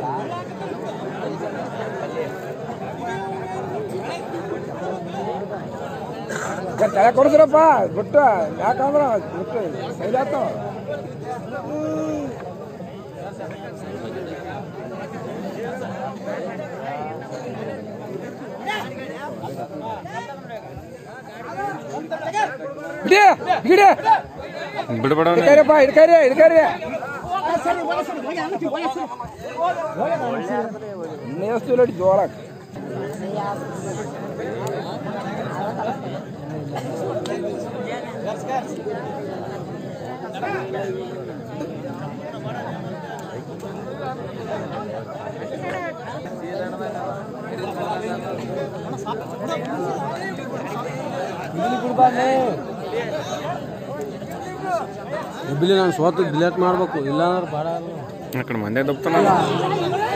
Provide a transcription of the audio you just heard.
ತಲೆ ಕೊಡಿಸ್ರಪ್ಪ ಬಿಟ್ಟು ಯಾಕಂದ್ರ ಬಿಟ್ಟು ಸೈಡ್ ಆಗ್ತಾವ ಬಿಡಿ ಬಿಡಿ ಬಿಡ್ಬೇಡ ಹಿಡ್ಕರಿಯಪ್ಪ ಹಿಡ್ಕರಿ ಹಿಡ್ಕರಿ ಇನ್ನೇ ಎಷ್ಟು ನೋಡಿ ಜೋರಾಕ್ ಇಬ್ಲಿ ನಾನು ಸೋತು ಡಿಲೇಟ್ ಮಾಡ್ಬೇಕು ಇಲ್ಲಾಂದ್ರೆ ಬೇಡ ಆ ಕಡೆ ಮಂದೆ ದಪ್ತಾನ